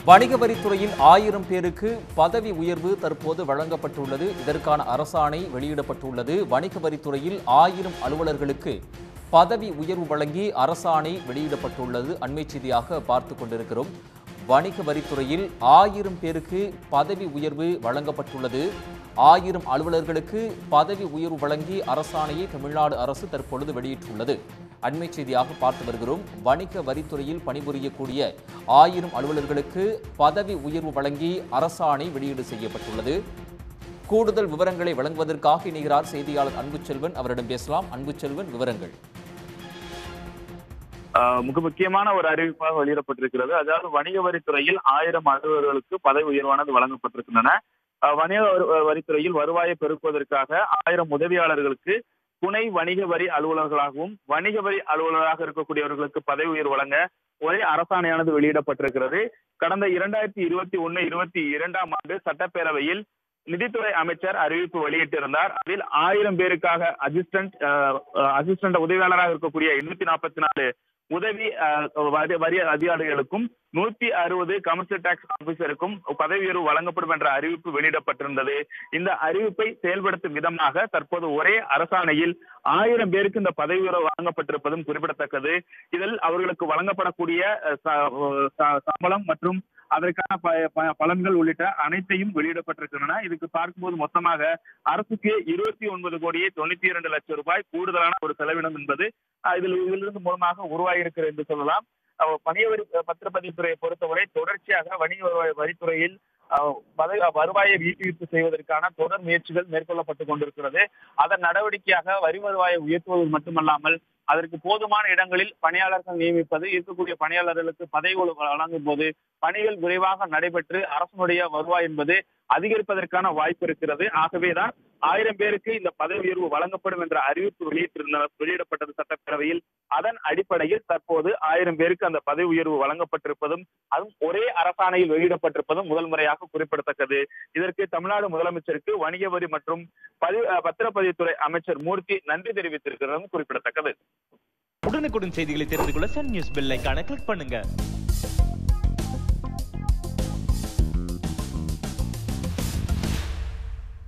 வணிக வரித்துறையில் ஆயிரம் பேருக்கு பதவி உயர்வு தற்போது வழங்கப்பட்டுள்ளது இதற்கான அரசாணை வெளியிடப்பட்டுள்ளது வணிக வரித்துறையில் ஆயிரம் அலுவலர்களுக்கு பதவி உயர்வு வழங்கி அரசாணை வெளியிடப்பட்டுள்ளது அண்மை செய்தியாக பார்த்து கொண்டிருக்கிறோம் வணிக வரித்துறையில் ஆயிரம் பேருக்கு பதவி உயர்வு வழங்கப்பட்டுள்ளது ஆயிரம் அலுவலர்களுக்கு பதவி உயர்வு வழங்கி அரசாணையை தமிழ்நாடு அரசு தற்பொழுது வெளியிட்டுள்ளது அண்மை செய்தியாக பார்த்து வருகிறோம் வணிக வரித்துறையில் பணிபுரியக்கூடிய ஆயிரம் அலுவலர்களுக்கு பதவி உயர்வு வழங்கி அரசாணை வெளியீடு செய்யப்பட்டுள்ளது கூடுதல் விவரங்களை வழங்குவதற்காக இணைகிறார் செய்தியாளர் அன்புச்செல்வன் அவரிடம் பேசலாம் அன்புச்செல்வன் விவரங்கள் ஆஹ் மிக முக்கியமான ஒரு அறிவிப்பாக வெளியிடப்பட்டிருக்கிறது அதாவது வணிக வரித்துறையில் ஆயிரம் அலுவலர்களுக்கு பதவி உயர்வானது வழங்கப்பட்டிருக்கின்றன ஆஹ் வணிக வரி- வரித்துறையில் வருவாயை பெருக்குவதற்காக ஆயிரம் உதவியாளர்களுக்கு துணை வணிக வரி அலுவலர்களாகவும் வணிக வரி அலுவலராக இருக்கக்கூடியவர்களுக்கு பதவி உயர்வு வழங்க ஒரே அரசாணையானது வெளியிடப்பட்டிருக்கிறது கடந்த இரண்டாயிரத்தி இருபத்தி ஒன்னு இருபத்தி இரண்டாம் ஆண்டு சட்டப்பேரவையில் நிதித்துறை அமைச்சர் அறிவிப்பு வெளியிட்டிருந்தார் அதில் ஆயிரம் பேருக்காக அசிஸ்டன்ட் அசிஸ்டன்ட் உதவியாளராக இருக்கக்கூடிய எண்ணூத்தி நாற்பத்தி நாலு உதவி அஹ், வரி- வரி அதிகாரிகளுக்கும் நூத்தி அறுபது கமர்ஷியல் டாக்ஸ் ஆபீசருக்கும் பதவி உயர்வு வழங்கப்படும் என்ற அறிவிப்பு வெளியிடப்பட்டிருந்தது இந்த அறிவிப்பை செயல்படுத்தும் விதமாக தற்போது ஒரே அரசாணையில் ஆயிரம் பேருக்கு இந்த பதவி உயர்வு வழங்கப்பட்டிருப்பதும் குறிப்பிடத்தக்கது இதில் அவர்களுக்கு வழங்கப்படக்கூடிய அஹ், ச- ச- சம்பளம் மற்றும் அதற்கான ப- ப- பலன்கள் உள்ளிட்ட அனைத்தையும் வெளியிடப்பட்டிருக்கின்றன இதுக்கு பார்க்கும்போது மொத்தமாக அரசுக்கு இருபத்தி ஒன்பது கோடியே தொண்ணூத்தி இரண்டு லட்சம் ரூபாய் கூடுதலான ஒரு செலவினம் என்பது அஹ், இதில் இதிலிருந்து மூலமாக உருவாகியிருக்கிறது என்று சொல்லலாம் அஹ், வணிக வரி பத்திரப்பதிவுத்துறையை பொறுத்தவரை தொடர்ச்சியாக வணிக வருவாய் வரித்துறையில் அஹ், பத- வருவாயை ஈட்டுவிப்பு செய்வதற்கான தொடர் முயற்சிகள் மேற்கொள்ளப்பட்டுக் கொண்டிருக்கிறது அதன் நடவடிக்கையாக வரி வருவாயை உயர்த்துவது மட்டுமல்லாமல் அதற்கு போதுமான இடங்களில் பணியாளர்கள் நியமிப்பது இருக்கக்கூடிய பணியாளர்களுக்கு பதவி உயர்வு வழங்கும் போது பணிகள் விரைவாக நடைபெற்று அரசனுடைய வருவாய் என்பது அதிகரிப்பதற்கான வாய்ப்பு இருக்கிறது ஆகவேதான் ஆயிரம் பேருக்கு இந்த பதவி உயர்வு வழங்கப்படும் என்ற அறிவிப்பு வெளியிட்டிருந்த வெளியிடப்பட்டது சட்டப்பேரவையில் அதன் அடிப்படையில் தற்போது ஆயிரம் பேருக்கு அந்த பதவி உயர்வு வழங்கப்பட்டிருப்பதும் அதுவும் ஒரே அரசாணையில் வெளியிடப்பட்டிருப்பதும் முதல் முறையாக குறிப்பிடத்தக்கது இதற்கு தமிழ்நாடு முதலமைச்சருக்கு வணிக வரி மற்றும் பதிவு அஹ், பத்திரப்பதிவுத்துறை அமைச்சர் மூர்த்தி நன்றி தெரிவித்திருக்கிறதும் குறிப்பிடத்தக்கது உடனுக்குடன் செய்திகளை தெரிந்து கொள்ள சன் நியூஸ் பெல் ஐகானை கிளிக் பண்ணுங்க